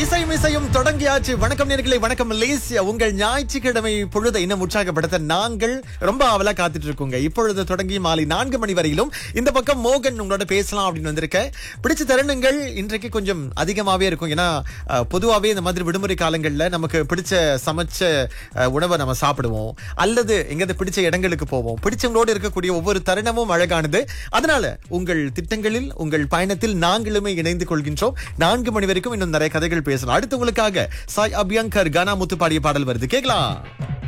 இசை மிசையும் தொடங்கியாச்சு வணக்கம் நேர்களை வணக்கம் மலேசியா உங்கள் ஞாயிற்றுக்கிழமை பொழுதை இன்னும் உற்சாகப்படுத்த நாங்கள் ரொம்ப அவலா காத்துட்டு இருக்கோங்க இப்பொழுது தொடங்கி மாலை நான்கு மணி வரையிலும் இந்த பக்கம் மோகன் உங்களோட பேசலாம் அப்படின்னு வந்திருக்க பிடிச்ச தருணங்கள் இன்றைக்கு கொஞ்சம் அதிகமாவே இருக்கும் ஏன்னா அஹ், பொதுவாவே இந்த மாதிரி விடுமுறை காலங்கள்ல நமக்கு பிடிச்ச சமைச்ச அஹ், உணவை நம்ம சாப்பிடுவோம் அல்லது எங்கேயாவது பிடிச்ச இடங்களுக்கு போவோம் பிடிச்சவங்களோடு இருக்கக்கூடிய ஒவ்வொரு தருணமும் அழகானது அதனால உங்கள் திட்டங்களில் உங்கள் பயணத்தில் நாங்களுமே இணைந்து கொள்கின்றோம் நான்கு மணி வரைக்கும் இன்னும் நிறைய கதைகள் பேசலாம் அடுத்து உங்களுக்காக சாய் அபியங்கர் கனா முத்து பாடிய பாடல் வருது கேக்கலாம்